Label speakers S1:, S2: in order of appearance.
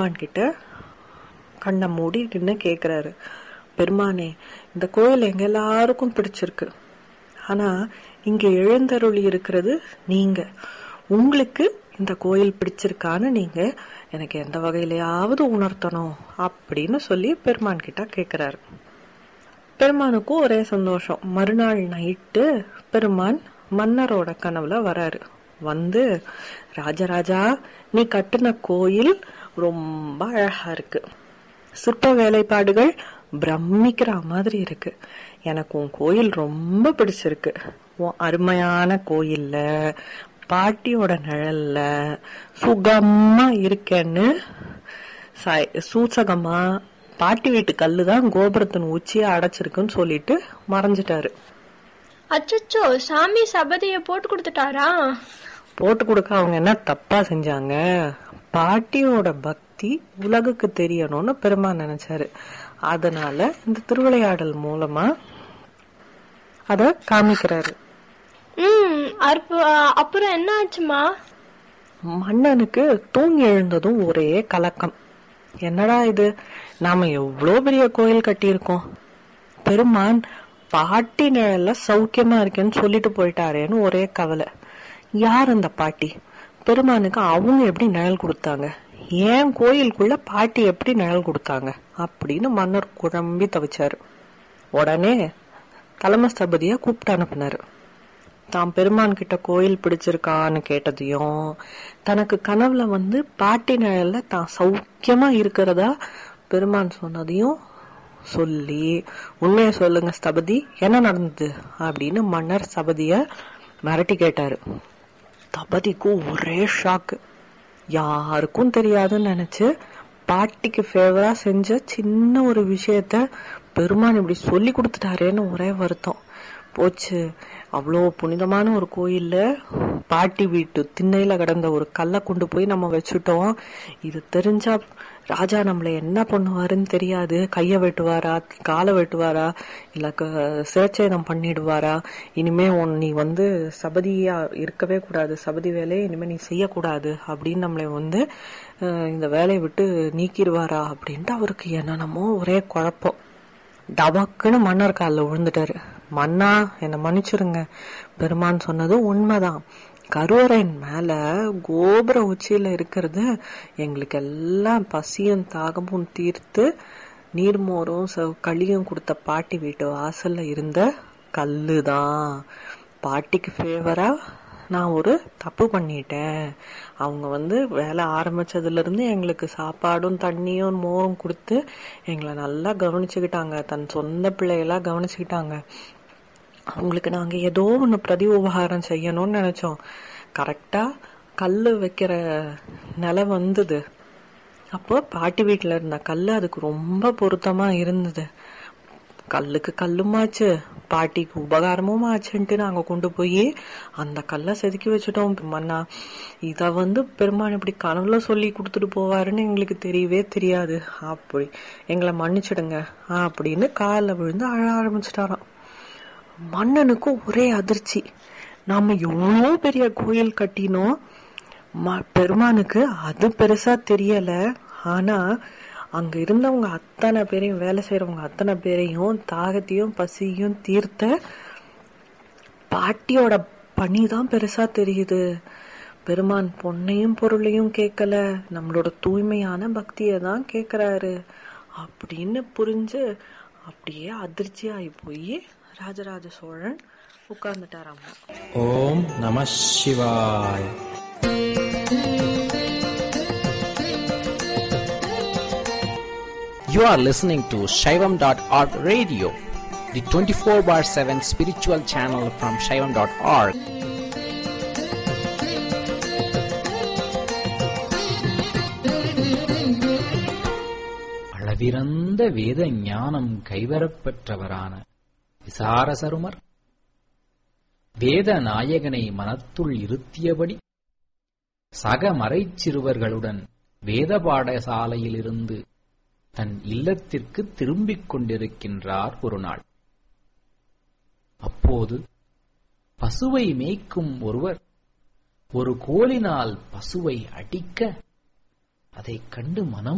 S1: பெருமான் கிட்ட கண்ணை மூடி நின்று கேக்குறாரு பெருமானே இந்த கோயில் எங்க எல்லாருக்கும் பிடிச்சிருக்கு ஆனா இங்க எழுந்தருளி இருக்கிறது நீங்க உங்களுக்கு இந்த கோயில் பிடிச்சிருக்கான்னு நீங்க எனக்கு எந்த வகையிலயாவது உணர்த்தணும் அப்படின்னு சொல்லி பெருமான் கிட்ட கேக்குறாரு பெருமானுக்கும் ஒரே சந்தோஷம் மறுநாள் நைட்டு பெருமான் மன்னரோட கனவுல வராரு வந்து ராஜராஜா நீ கட்டின கோயில் ரொம்ப அழகா இருக்கு சிற்ப வேலைப்பாடுகள் பிரமிக்கிற மாதிரி இருக்கு எனக்கு உன் கோயில் ரொம்ப பிடிச்சிருக்கு உன் அருமையான கோயில்ல பாட்டியோட நிழல்ல சுகமா இருக்கேன்னு ச- சூசகமா பாட்டி வீட்டு கல்லுதான் கோபுரத்தின் உச்சியை அடைச்சிருக்குன்னு சொல்லிட்டு மறைஞ்சிட்டாரு
S2: அச்சச்சோ சாமி சபதிய போட்டு கொடுத்துட்டாரா
S1: போட்டு கொடுக்க அவங்க என்ன தப்பா செஞ்சாங்க பாட்டியோட பக்தி உலகுக்கு தெரியணும்னு பெருமான் நினைச்சாரு அதனால இந்த திருவிளையாடல் மூலமா அத காமிக்கிறாரு
S2: ம் அற்ப அப்புறம் என்ன ஆச்சுமா
S1: மன்னனுக்கு தூங்கி எழுந்ததும் ஒரே கலக்கம் என்னடா இது நாம எவ்வளோ பெரிய கோயில் கட்டியிருக்கோம் பெருமான் பாட்டி நிழல்ல சௌக்கியமா இருக்கேன்னு சொல்லிட்டு போயிட்டாரேன்னு ஒரே கவலை யார் அந்த பாட்டி பெருமானுக்கு அவங்க எப்படி நிழல் கொடுத்தாங்க ஏன் கோயிலுக்குள்ள பாட்டி எப்படி நிழல் கொடுத்தாங்க அப்படின்னு மன்னர் குழம்பி தவிச்சாரு உடனே தலைமை ஸ்தபதிய கூப்பிட்டு அனுப்புனாரு தான் பெருமான் கிட்ட கோயில் பிடிச்சிருக்கான்னு கேட்டதையும் தனக்கு கனவுல வந்து பாட்டி நிழல்ல தான் சௌக்கியமா இருக்கிறதா பெருமான் சொன்னதையும் சொல்லி உண்மையை சொல்லுங்க ஸ்தபதி என்ன நடந்தது அப்படின்னு மன்னர் சபதிய மிரட்டி கேட்டாரு தபதிக்கும் ஒரே ஷாக்கு யாருக்கும் தெரியாதுன்னு நினைச்சு பாட்டிக்கு ஃபேவரா செஞ்ச சின்ன ஒரு விஷயத்த பெருமான் இப்படி சொல்லி கொடுத்துட்டாரேன்னு ஒரே வருத்தம் போச்சு அவ்வளோ புனிதமான ஒரு கோயில்ல பாட்டி வீட்டு திண்ணையில கிடந்த ஒரு கல்லை கொண்டு போய் நம்ம வச்சுட்டோம் இது தெரிஞ்சா ராஜா நம்மள என்ன பண்ணுவாருன்னு தெரியாது கைய வெட்டுவாரா காலை வெட்டுவாரா இல்ல க- சிரச்சேதம் பண்ணிடுவாரா இனிமே உன் நீ வந்து சபதியா இருக்கவே கூடாது சபதி வேலையை இனிமே நீ செய்யக்கூடாது அப்படின்னு நம்மளை வந்து அஹ், இந்த வேலையை விட்டு நீக்கிடுவாரா அப்படின்ட்டு அவருக்கு என்னென்னமோ ஒரே குழப்பம் டபக்குன்னு மன்னர் காலில் விழுந்துட்டாரு மன்னா என்னை மன்னிச்சிருங்க பெருமான் சொன்னது உண்மைதான் கருவறையின் மேல கோபுர உச்சியில இருக்கிறது எங்களுக்கு எல்லாம் பசியும் தாகமும் தீர்த்து நீர்மோரும் ச- களியும் கொடுத்த பாட்டி வீட்டு வாசல்ல இருந்த கல்லுதான் பாட்டிக்கு ஃபேவரா நான் ஒரு தப்பு பண்ணிட்டேன் அவங்க வந்து வேலை ஆரம்பிச்சதுல இருந்து எங்களுக்கு சாப்பாடும் தண்ணியும் மோரும் கொடுத்து எங்களை நல்லா கவனிச்சுக்கிட்டாங்க தன் சொந்த பிள்ளைகளா கவனிச்சுக்கிட்டாங்க அவங்களுக்கு நாங்க ஏதோ ஒண்ணு பிரதி உபகாரம் செய்யணும்னு நினைச்சோம் கரெக்டா கல்லு வைக்கிற நிலை வந்தது அப்போ பாட்டி வீட்டுல இருந்த கல்லு அதுக்கு ரொம்ப பொருத்தமா இருந்தது கல்லுக்கு கல்லுமாச்சு பாட்டிக்கு உபகாரமும் ஆச்சுன்ட்டு நாங்க கொண்டு போய் அந்த கல்லை செதுக்கி வச்சுட்டோம் மன்னா இத வந்து பெருமான் இப்படி கனவுல சொல்லி கொடுத்துட்டு போவாருன்னு எங்களுக்கு தெரியவே தெரியாது அப்படி எங்களை மன்னிச்சிடுங்க அப்படின்னு காலில் விழுந்து அழ ஆரம்பிச்சிட்டாராம் மன்னனுக்கு ஒரே அதிர்ச்சி நாம எவ்வளோ பெரிய கோயில் கட்டினோம் ம- பெருமானுக்கு அது பெருசா தெரியல ஆனா அங்க இருந்தவங்க அத்தனை பேரையும் வேலை செய்யறவங்க அத்தனை பேரையும் தாகத்தையும் பசியும் தீர்த்த பாட்டியோட பணி தான் பெருசா தெரியுது பெருமான் பொன்னையும் பொருளையும் கேட்கல நம்மளோட தூய்மையான பக்தியை தான் கேக்குறாரு அப்படின்னு புரிஞ்சு அப்படியே அதிர்ச்சியாகி போய் ராஜராஜ சோழன் உட்கார்ந்துட்டாராமா
S3: ஓம் நம சிவாய் You are listening to Shaivam.org radio, the 24 bar 7 spiritual channel from Shaivam.org. அளவிறந்த வேத ஞானம் கைவரப் பெற்றவரான விசாரசருமர் வேத நாயகனை மனத்துள் இருத்தியபடி சக மறைச்சிறுவர்களுடன் வேத பாடசாலையிலிருந்து தன் இல்லத்திற்கு திரும்பிக் கொண்டிருக்கின்றார் ஒரு நாள் அப்போது பசுவை மேய்க்கும் ஒருவர் ஒரு கோலினால் பசுவை அடிக்க அதைக் கண்டு மனம்